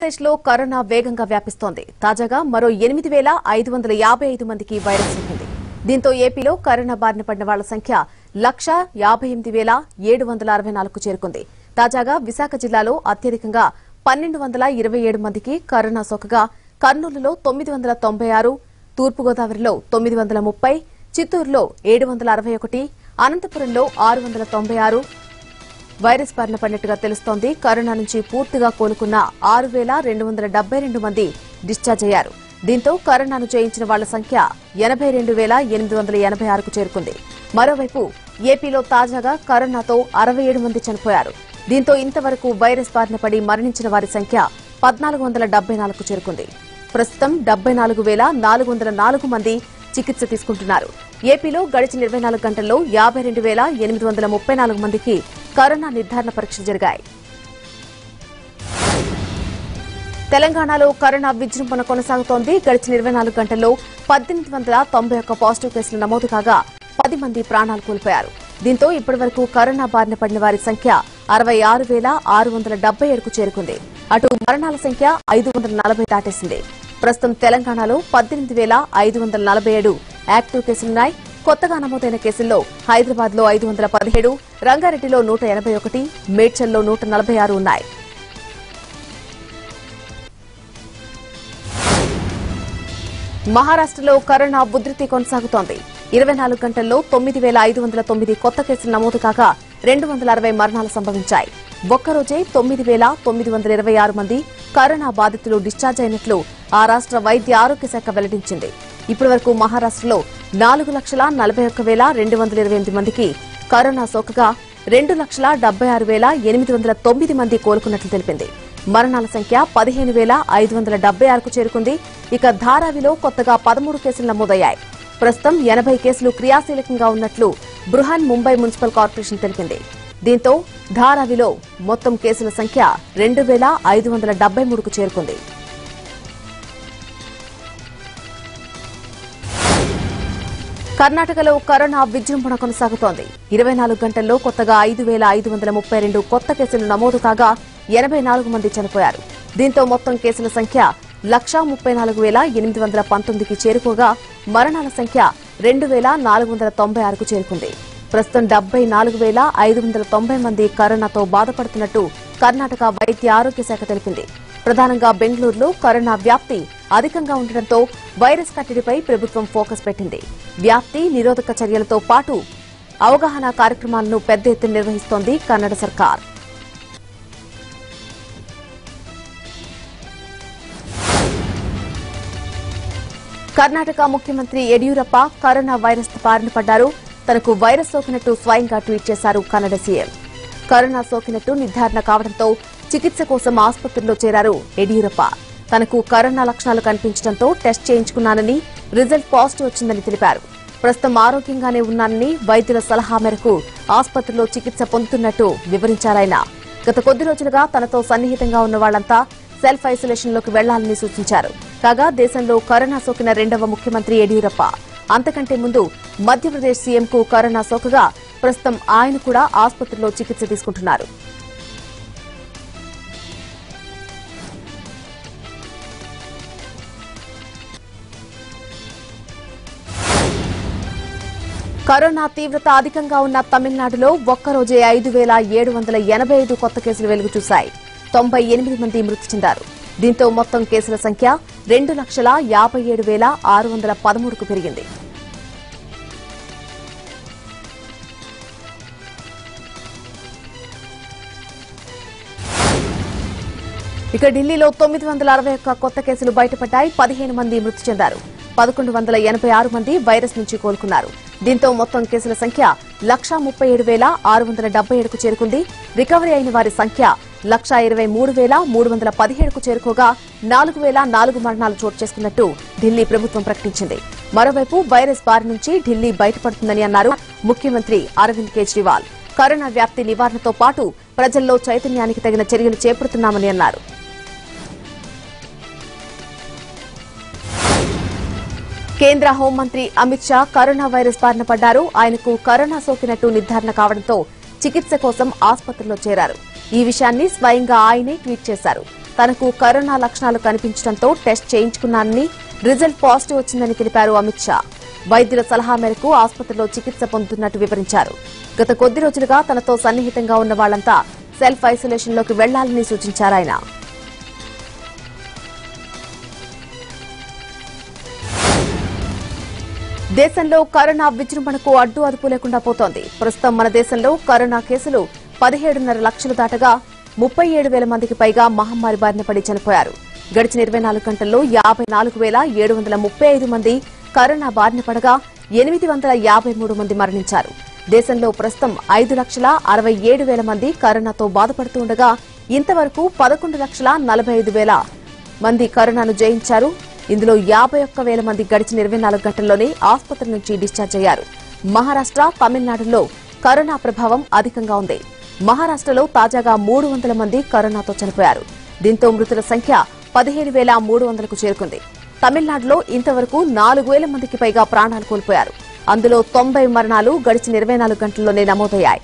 ఆంధ్రప్రదేశ్ లో కరోనా వేగంగా వ్యాపిస్తోంది తాజాగా మరో ఎనిమిది వేల ఐదు వందల యాభై ఐదు మందికి వైరస్ సోకింది దీంతో ఏపీలో కరోనా బారిన పడిన వాళ్ల సంఖ్య లక్ష యాభై ఎనిమిది వేల ఏడు వందల అరవై నాలుగు చేరుకుంది తాజాగా విశాఖ జిల్లాలో అత్యధికంగా పన్నెండు వందల ఇరవై ఏడు మందికి కరోనా సోకగా కర్నూలులో తొమ్మిది వందల తొంభై ఆరు తూర్పుగోదావరిలో తొమ్మిది వందల ముప్పై చిత్తూరులో ఏడు వందల అరవై ఒకటి అనంతపురంలో ఆరు వందల తొంభై ఆరు వైరస్ బారిన పడినట్టుగా తెలుస్తోంది కరోనా నుంచి పూర్తిగా కోలుకున్న ఆరు వేల రెండు వందల డెబ్బై రెండు మంది డిశ్చార్జ్ అయ్యారు దీంతో కరోనాను జయించిన వాళ్ల సంఖ్య ఎనభై రెండు వేల ఎనిమిది వందల ఎనభై ఆరుకు చేరుకుంది మరోవైపు ఏపీలో తాజాగా కరోనాతో అరవై ఏడు మంది చనిపోయారు దీంతో ఇంతవరకు వైరస్ బారిన పడి మరణించిన వారి సంఖ్య పద్నాలుగు వందల డెబ్బై నాలుగుకు చేరుకుంది ప్రస్తుతం డెబ్బై నాలుగు వేల నాలుగు వందల నాలుగు మంది చికిత్స తీసుకుంటున్నారు ఏపీలో గడిచిన ఇరవై నాలుగు గంటల్లో యాభై రెండు వేల ఎనిమిది వందల ముప్పై నాలుగు మందికి కరోనా నిర్ధారణ పరీక్షలు జరిగాయి తెలంగాణలో కరోనా విజృంభణ కొనసాగుతోంది గడిచిన ఇరవై నాలుగు గంటల్లో పద్దెనిమిది వందల తొంభై ఒక్క పాజిటివ్ కేసులు నమోదు కాగా పది మంది ప్రాణాలు కోల్పోయారు దీంతో ఇప్పటివరకు కరోనా బారిన పడిన వారి సంఖ్య అరవై ఆరు వేల ఆరు వందల డెబ్బై ఏడుకు చేరుకుంది అటు మరణాల సంఖ్య ఐదు వందల నలభై దాటేసింది ప్రస్తుతం తెలంగాణలో పద్దెనిమిది వేల ఐదు వందల నలభై ఏడు యాక్టివ్ కేసులున్నాయి కొత్తగా నమోదైన కేసుల్లో హైదరాబాద్ లో ఐదు వందల పదిహేడు రంగారెడ్డిలో నూట ఎనభై ఒకటి మేడ్చల్లో నూట నలభై ఆరు ఉన్నాయి మహారాష్ట్రలో కరోనా ఉధృతి కొనసాగుతోంది ఇరవై నాలుగు గంటల్లో తొమ్మిది వేల ఐదు వందల తొమ్మిది కొత్త కేసులు నమోదు కాగా రెండు వందల అరవై మరణాలు సంభవించాయి ఒక్కరోజే తొమ్మిది వేల తొమ్మిది వందల ఇరవై ఆరు మంది కరోనా బాధితులు డిశ్చార్జ్ అయినట్లు ఆ రాష్ట్ర వైద్య ఆరోగ్య శాఖ వెల్లడించింది ఇప్పటివరకు మహారాష్ట్రలో నాలుగు లక్షల నలభై ఒక్క వేల రెండు వందల ఇరవై ఎనిమిది మందికి కరోనా సోకగా రెండు లక్షల డెబ్బై ఆరు వేల ఎనిమిది వందల తొమ్మిది మంది కోలుకున్నట్లు తెలిపింది మరణాల సంఖ్య పదిహేను వేల ఐదు వందల డెబ్బై ఆరుకు చేరుకుంది ఇక ధారావిలో కొత్తగా పదమూడు కేసులు నమోదయ్యాయి ప్రస్తుతం ఎనభై కేసులు క్రియాశీలకంగా ఉన్నట్లు బృహన్ ముంబై మున్సిపల్ కార్పొరేషన్ తెలిపింది దీంతో ధారావిలో మొత్తం కేసుల సంఖ్య రెండు వేల ఐదు వందల డెబ్బై మూడుకు చేరుకుంది కర్ణాటకలో కరోనా విజృంభణ కొనసాగుతోంది ఇరవై నాలుగు గంటల్లో కొత్తగా ఐదు వేల ఐదు వందల ముప్పై రెండు కొత్త కేసులు నమోదు కాగా ఎనభై నాలుగు మంది చనిపోయారు దీంతో మొత్తం కేసుల సంఖ్య లక్షా ముప్పై నాలుగు వేల ఎనిమిది వందల పంతొమ్మిదికి చేరుకోగా మరణాల సంఖ్య రెండు వేల నాలుగు వందల తొంభై ఆరుకు చేరుకుంది ప్రస్తుతం డెబ్బై నాలుగు వేల ఐదు వందల తొంభై మంది కరోనాతో బాధపడుతున్నట్టు కర్ణాటక వైద్య ఆరోగ్య శాఖ తెలిపింది ప్రధానంగా బెంగళూరులో కరోనా వ్యాప్తి అధికంగా ఉండటంతో వైరస్ కట్టడిపై ప్రభుత్వం ఫోకస్ పెట్టింది వ్యాప్తి నిరోధక చర్యలతో పాటు అవగాహన కార్యక్రమాలను పెద్ద ఎత్తున నిర్వహిస్తోంది కన్నడ సర్కార్ కర్ణాటక ముఖ్యమంత్రి యడియూరప్ప కరోనా వైరస్ బారిన పడ్డారు తనకు వైరస్ సోకినట్టు స్వయంగా ట్వీట్ చేశారు కన్నడ సీఎం కరోనా సోకినట్టు నిర్ధారణ కావడంతో చికిత్స కోసం ఆసుపత్రిలో చేరారు యడియూరప్ప తనకు కరోనా లక్షణాలు కనిపించడంతో టెస్ట్ చేయించుకున్నానని రిజల్ట్ పాజిటివ్ వచ్చిందని తెలిపారు ప్రస్తుతం ఆరోగ్యంగానే ఉన్నానని వైద్యుల సలహా మేరకు ఆసుపత్రిలో చికిత్స పొందుతున్నట్టు వివరించారాయన గత కొద్ది రోజులుగా తనతో సన్నిహితంగా ఉన్న వాళ్లంతా సెల్ఫ్ ఐసోలేషన్ లోకి వెళ్లాలని సూచించారు కాగా దేశంలో కరోనా సోకిన రెండవ ముఖ్యమంత్రి యడియూరప్ప అంతకంటే ముందు మధ్యప్రదేశ్ సీఎంకు కరోనా సోకగా ప్రస్తుతం ఆయన కూడా ఆసుపత్రిలో చికిత్స తీసుకుంటున్నారు కరోనా తీవ్రత అధికంగా ఉన్న తమిళనాడులో ఒక్కరోజే ఐదు వేల ఏడు వందల ఎనభై ఐదు కొత్త కేసులు వెలుగు చూశాయి తొంభై ఎనిమిది మంది మృతి చెందారు దీంతో మొత్తం కేసుల సంఖ్య రెండు లక్షల యాభై ఏడు వేల ఆరు వందల పదమూడుకు పెరిగింది ఇక ఢిల్లీలో తొమ్మిది వందల అరవై ఒక్క కొత్త కేసులు బయటపడ్డాయి పదిహేను మంది మృతి చెందారు పదకొండు వందల ఎనభై ఆరు మంది వైరస్ నుంచి కోలుకున్నారు దీంతో మొత్తం కేసుల సంఖ్య లక్షా ముప్పై ఏడు వేల ఆరు వందల డెబ్బై ఏడుకు చేరుకుంది రికవరీ అయిన వారి సంఖ్య లక్షా ఇరవై మూడు వేల మూడు వందల పదిహేడుకు చేరుకోగా నాలుగు వేల నాలుగు మరణాలు చోటు చేసుకున్నట్టు ఢిల్లీ ప్రభుత్వం ప్రకటించింది మరోవైపు వైరస్ బారి నుంచి ఢిల్లీ బయటపడుతుందని అన్నారు ముఖ్యమంత్రి అరవింద్ కేజ్రీవాల్ కరోనా వ్యాప్తి నివారణతో పాటు ప్రజల్లో చైతన్యానికి తగిన చర్యలు చేపడుతున్నామని అన్నారు కేంద్ర హోంమంత్రి అమిత్ షా కరోనా వైరస్ బారిన పడ్డారు ఆయనకు కరోనా సోకినట్టు నిర్ధారణ కావడంతో చికిత్స కోసం ఆసుపత్రిలో చేరారు ఈ విషయాన్ని స్వయంగా ఆయనే ట్వీట్ చేశారు తనకు కరోనా లక్షణాలు కనిపించడంతో టెస్ట్ చేయించుకున్నానని రిజల్ట్ పాజిటివ్ వచ్చిందని తెలిపారు అమిత్ షా వైద్యుల సలహా మేరకు ఆసుపత్రిలో చికిత్స పొందుతున్నట్టు వివరించారు గత కొద్ది రోజులుగా తనతో సన్నిహితంగా ఉన్న వాళ్లంతా సెల్ఫ్ ఐసోలేషన్ లోకి వెళ్లాలని సూచించారు ఆయన దేశంలో కరోనా విజృంభణకు అడ్డు అదుపు లేకుండా పోతోంది ప్రస్తుతం మన దేశంలో కరోనా కేసులు పదిహేడున్నర లక్షలు దాటగా ముప్పై ఏడు వేల మందికి పైగా మహమ్మారి బారిన పడి చనిపోయారు గడిచిన ఇరవై నాలుగు గంటల్లో యాభై నాలుగు వేల ఏడు వందల ముప్పై ఐదు మంది కరోనా బారిన పడగా ఎనిమిది వందల యాభై మూడు మంది మరణించారు దేశంలో ప్రస్తుతం ఐదు లక్షల అరవై ఏడు వేల మంది కరోనాతో బాధపడుతూ ఉండగా ఇంతవరకు పదకొండు లక్షల నలభై ఐదు వేల మంది కరోనాను జయించారు ఇందులో యాభై ఒక్క వేల మంది గడిచిన ఇరవై నాలుగు గంటల్లోనే ఆసుపత్రి నుంచి డిశ్చార్జ్ అయ్యారు మహారాష్ట్ర తమిళనాడులో కరోనా ప్రభావం అధికంగా ఉంది మహారాష్ట్రలో తాజాగా మూడు వందల మంది కరోనాతో చనిపోయారు దీంతో మృతుల సంఖ్య పదిహేను వేల మూడు వందలకు చేరుకుంది తమిళనాడులో ఇంతవరకు నాలుగు వేల మందికి పైగా ప్రాణాలు కోల్పోయారు అందులో తొంభై మరణాలు గడిచిన ఇరవై నాలుగు గంటల్లోనే నమోదయ్యాయి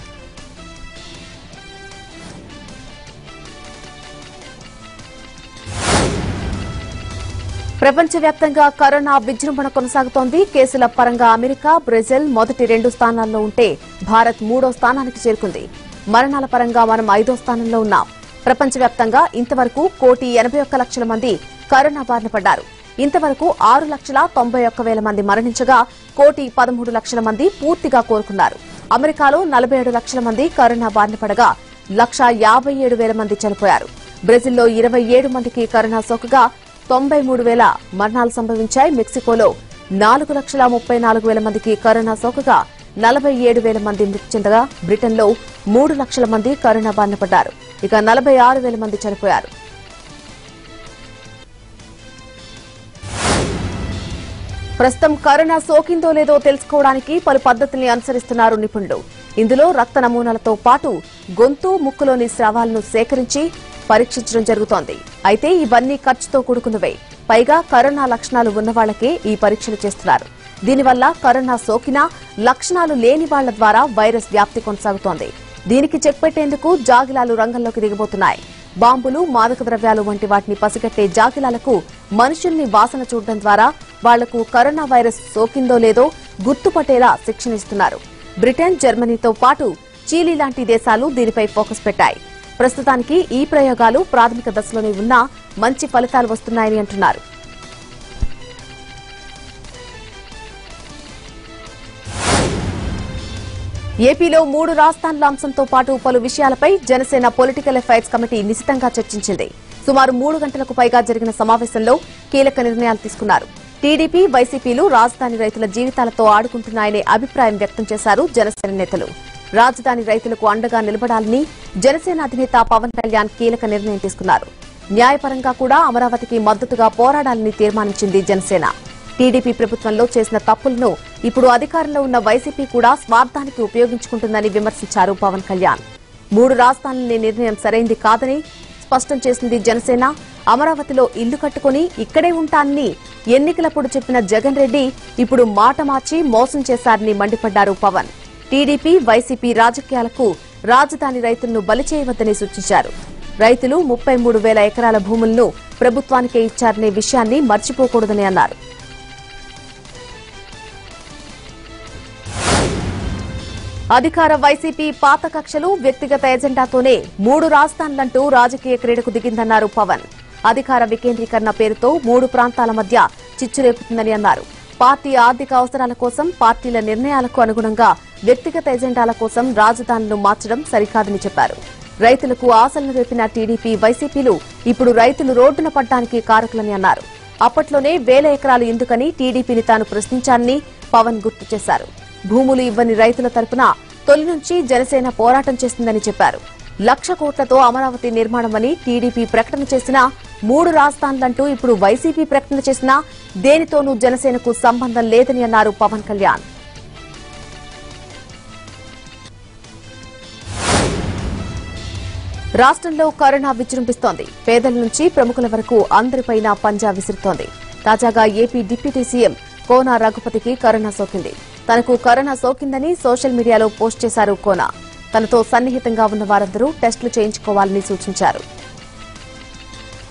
ప్రపంచవ్యాప్తంగా కరోనా విజృంభణ కొనసాగుతోంది కేసుల పరంగా అమెరికా బ్రెజిల్ మొదటి రెండు స్థానాల్లో ఉంటే భారత్ మూడో స్థానానికి చేరుకుంది మరణాల పరంగా మనం ఐదో స్థానంలో ఉన్నాం ప్రపంచవ్యాప్తంగా ఇంతవరకు కోటి ఎనభై ఒక్క లక్షల మంది కరోనా బారిన పడ్డారు ఇంతవరకు ఆరు లక్షల తొంభై ఒక్క వేల మంది మరణించగా కోటి పదమూడు లక్షల మంది పూర్తిగా కోలుకున్నారు అమెరికాలో నలభై ఏడు లక్షల మంది కరోనా బారిన పడగా లక్ష యాభై ఏడు వేల మంది చనిపోయారు బ్రెజిల్లో ఇరవై ఏడు మందికి కరోనా సోకగా తొంభై మూడు వేల మరణాలు సంభవించాయి మెక్సికోలో నాలుగు లక్షల ముప్పై నాలుగు వేల మందికి కరోనా సోకగా నలభై ఏడు వేల మంది మృతి చెందగా బ్రిటన్లో మూడు లక్షల మంది కరోనా బారిన పడ్డారు ఇక నలభై ఆరు వేల మంది చనిపోయారు ప్రస్తుతం కరోనా సోకిందో లేదో తెలుసుకోవడానికి పలు పద్ధతుల్ని అనుసరిస్తున్నారు నిపుణులు ఇందులో రక్త నమూనాలతో పాటు గొంతు ముక్కులోని స్రావాలను సేకరించి పరీక్షించడం జరుగుతోంది అయితే ఇవన్నీ ఖర్చుతో కూడుకున్నవే పైగా కరోనా లక్షణాలు ఉన్న వాళ్లకే ఈ పరీక్షలు చేస్తున్నారు దీనివల్ల కరోనా సోకినా లక్షణాలు లేని వాళ్ల ద్వారా వైరస్ వ్యాప్తి కొనసాగుతోంది దీనికి చెక్ పెట్టేందుకు జాగిలాలు రంగంలోకి దిగబోతున్నాయి బాంబులు మాదక ద్రవ్యాలు వంటి వాటిని పసిగట్టే జాగిలాలకు మనుషుల్ని వాసన చూడడం ద్వారా వాళ్లకు కరోనా వైరస్ సోకిందో లేదో గుర్తుపట్టేలా శిక్షణ ఇస్తున్నారు బ్రిటన్ జర్మనీతో పాటు చీలీ లాంటి దేశాలు దీనిపై ఫోకస్ పెట్టాయి ప్రస్తుతానికి ఈ ప్రయోగాలు ప్రాథమిక దశలోనే ఉన్నా మంచి ఫలితాలు వస్తున్నాయని అంటున్నారు ఏపీలో మూడు రాజధానుల అంశంతో పాటు పలు విషయాలపై జనసేన పొలిటికల్ అఫైర్స్ కమిటీ నిశితంగా చర్చించింది సుమారు మూడు గంటలకు పైగా జరిగిన సమావేశంలో కీలక నిర్ణయాలు తీసుకున్నారు టీడీపీ వైసీపీలు రాజధాని రైతుల జీవితాలతో ఆడుకుంటున్నాయనే అభిప్రాయం వ్యక్తం చేశారు జనసేన నేతలు రాజధాని రైతులకు అండగా నిలబడాలని జనసేన అధినేత పవన్ కళ్యాణ్ కీలక నిర్ణయం తీసుకున్నారు న్యాయపరంగా కూడా అమరావతికి మద్దతుగా పోరాడాలని తీర్మానించింది జనసేన టీడీపీ ప్రభుత్వంలో చేసిన తప్పులను ఇప్పుడు అధికారంలో ఉన్న వైసీపీ కూడా స్వార్థానికి ఉపయోగించుకుంటుందని విమర్శించారు పవన్ కళ్యాణ్ మూడు రాజధానులనే నిర్ణయం సరైంది కాదని స్పష్టం చేసింది జనసేన అమరావతిలో ఇల్లు కట్టుకుని ఇక్కడే ఉంటానని ఎన్నికలప్పుడు చెప్పిన జగన్ రెడ్డి ఇప్పుడు మాట మార్చి మోసం చేశారని మండిపడ్డారు పవన్ టీడీపీ వైసీపీ రాజకీయాలకు రాజధాని రైతులను బలి చేయవద్దని సూచించారు రైతులు ముప్పై మూడు వేల ఎకరాల భూములను ప్రభుత్వానికే ఇచ్చారనే విషయాన్ని మర్చిపోకూడదని అన్నారు అధికార వైసీపీ పాత కక్షలు వ్యక్తిగత ఎజెండాతోనే మూడు రాజధానులంటూ రాజకీయ క్రీడకు దిగిందన్నారు పవన్ అధికార వికేంద్రీకరణ పేరుతో మూడు ప్రాంతాల మధ్య చిచ్చురేపుతుందని అన్నారు పార్టీ ఆర్థిక అవసరాల కోసం పార్టీల నిర్ణయాలకు అనుగుణంగా వ్యక్తిగత ఎజెండాల కోసం రాజధానులు మార్చడం సరికాదని చెప్పారు రైతులకు ఆశలను రేపిన టీడీపీ వైసీపీలు ఇప్పుడు రైతులు రోడ్డున పడ్డానికి కారకులని అన్నారు అప్పట్లోనే వేల ఎకరాలు ఎందుకని టీడీపీని తాను ప్రశ్నించానని పవన్ గుర్తు చేశారు భూములు ఇవ్వని రైతుల తరపున తొలి నుంచి జనసేన పోరాటం చేస్తుందని చెప్పారు లక్ష కోట్లతో అమరావతి నిర్మాణమని టీడీపీ ప్రకటన చేసినా మూడు రాజధానులంటూ ఇప్పుడు వైసీపీ ప్రకటన చేసినా దేనితోనూ జనసేనకు సంబంధం లేదని అన్నారు పవన్ కళ్యాణ్ రాష్ట్రంలో కరోనా విజృంభిస్తోంది పేదల నుంచి ప్రముఖుల వరకు అందరిపైన పంజా విసురుతోంది తాజాగా ఏపీ డిప్యూటీ సీఎం కోనా రఘుపతికి కరోనా సోకింది తనకు కరోనా సోకిందని సోషల్ మీడియాలో పోస్ట్ చేశారు కోనా తనతో సన్నిహితంగా ఉన్న వారందరూ టెస్టులు చేయించుకోవాలని సూచించారు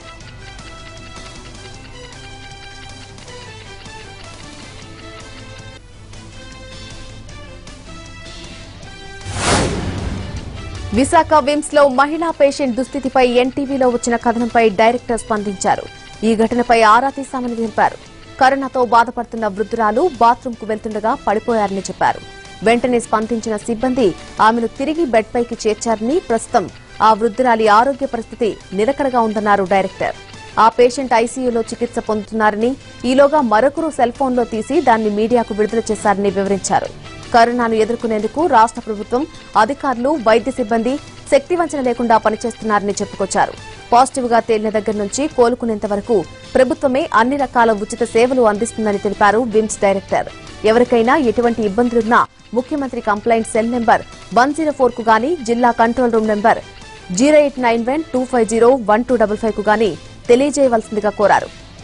విశాఖ విమ్స్ లో మహిళా పేషెంట్ దుస్థితిపై ఎన్టీవీలో వచ్చిన కథనంపై డైరెక్టర్ స్పందించారు ఈ ఘటనపై ఆరా తీశామని తెలిపారు కరోనాతో బాధపడుతున్న వృద్ధురాలు బాత్రూమ్ కు వెళ్తుండగా పడిపోయారని చెప్పారు వెంటనే స్పందించిన సిబ్బంది ఆమెను తిరిగి బెడ్ పైకి చేర్చారని ప్రస్తుతం ఆ వృద్ధురాలి ఆరోగ్య పరిస్థితి నిలకడగా ఉందన్నారు డైరెక్టర్ ఆ పేషెంట్ ఐసీయూలో చికిత్స పొందుతున్నారని ఈలోగా మరొకరు సెల్ ఫోన్లో తీసి దాన్ని మీడియాకు విడుదల చేశారని వివరించారు కరోనాను ఎదుర్కొనేందుకు రాష్ట్ర ప్రభుత్వం అధికారులు వైద్య సిబ్బంది శక్తివంచన లేకుండా పనిచేస్తున్నారని చెప్పుకొచ్చారు పాజిటివ్ గా తేలిన దగ్గర నుంచి కోలుకునేంత వరకు ప్రభుత్వమే అన్ని రకాల ఉచిత సేవలు అందిస్తుందని తెలిపారు విమ్స్ డైరెక్టర్ ఎవరికైనా ఎటువంటి ఇబ్బందులున్నా ముఖ్యమంత్రి complaint cell number one zero four కు గానీ జిల్లా control room number zero eight nine one two five zero one two double five కు గానీ తెలియజేయవలసిందిగా కోరారు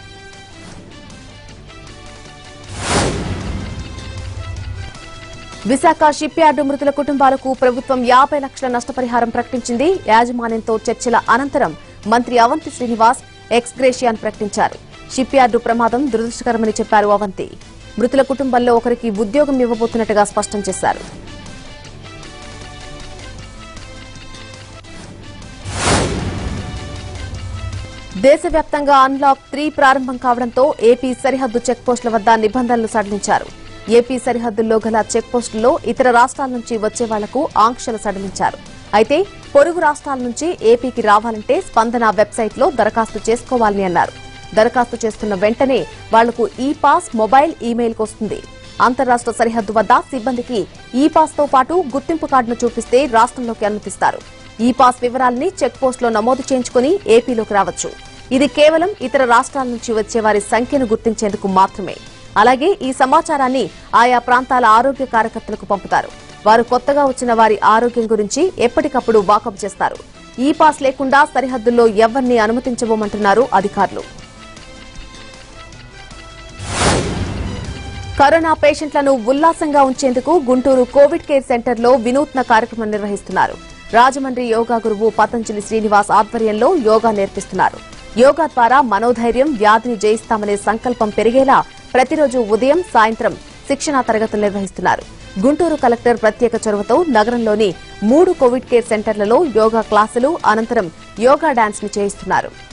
విశాఖ షిప్ యార్డు మృతుల కుటుంబాలకు ప్రభుత్వం యాభై లక్షల నష్టపరిహారం ప్రకటించింది యాజమాన్యంతో చర్చల అనంతరం మంత్రి అవంతి శ్రీనివాస్ ఎక్స్ గ్రేషియాన్ ప్రకటించారు షిప్ యార్డు ప్రమాదం దురదృష్టకరమని చెప్పారు అవంతి మృతుల కుటుంబంలో ఒకరికి ఉద్యోగం ఇవ్వబోతున్నట్టుగా స్పష్టం చేశారు దేశవ్యాప్తంగా అన్లాక్ త్రీ ప్రారంభం కావడంతో ఏపీ సరిహద్దు చెక్పోస్టుల వద్ద నిబంధనలు సడలించారు ఏపీ సరిహద్దుల్లో గల చెక్పోస్టుల్లో ఇతర రాష్ట్రాల నుంచి వచ్చే వాళ్లకు ఆంక్షలు సడలించారు అయితే పొరుగు రాష్ట్రాల నుంచి ఏపీకి రావాలంటే స్పందన వెబ్సైట్లో దరఖాస్తు చేసుకోవాలని అన్నారు దరఖాస్తు చేస్తున్న వెంటనే వాళ్లకు ఈ పాస్ మొబైల్ ఇమెయిల్కి వస్తుంది అంతర్రాష్ట్ర సరిహద్దు వద్ద సిబ్బందికి ఈ పాస్ తో పాటు గుర్తింపు కార్డును చూపిస్తే రాష్ట్రంలోకి అనుమతిస్తారు ఈ పాస్ వివరాల్ని చెక్ పోస్ట్ లో నమోదు చేయించుకుని ఏపీలోకి రావచ్చు ఇది కేవలం ఇతర రాష్ట్రాల నుంచి వచ్చే వారి సంఖ్యను గుర్తించేందుకు మాత్రమే అలాగే ఈ సమాచారాన్ని ఆయా ప్రాంతాల ఆరోగ్య కార్యకర్తలకు పంపుతారు వారు కొత్తగా వచ్చిన వారి ఆరోగ్యం గురించి ఎప్పటికప్పుడు వాకప్ చేస్తారు ఈ పాస్ లేకుండా సరిహద్దుల్లో ఎవరిని అనుమతించబోమంటున్నారు అధికారులు కరోనా పేషెంట్లను ఉల్లాసంగా ఉంచేందుకు గుంటూరు కోవిడ్ కేర్ సెంటర్లో వినూత్న కార్యక్రమం నిర్వహిస్తున్నారు రాజమండ్రి యోగా గురువు పతంజలి శ్రీనివాస్ ఆధ్వర్యంలో యోగా నేర్పిస్తున్నారు యోగా ద్వారా మనోధైర్యం వ్యాధిని జయిస్తామనే సంకల్పం పెరిగేలా ప్రతిరోజు ఉదయం సాయంత్రం శిక్షణా తరగతులు నిర్వహిస్తున్నారు గుంటూరు కలెక్టర్ ప్రత్యేక చొరవతో నగరంలోని మూడు కోవిడ్ కేర్ సెంటర్లలో యోగా క్లాసులు అనంతరం యోగా డాన్స్ ని చేయిస్తున్నారు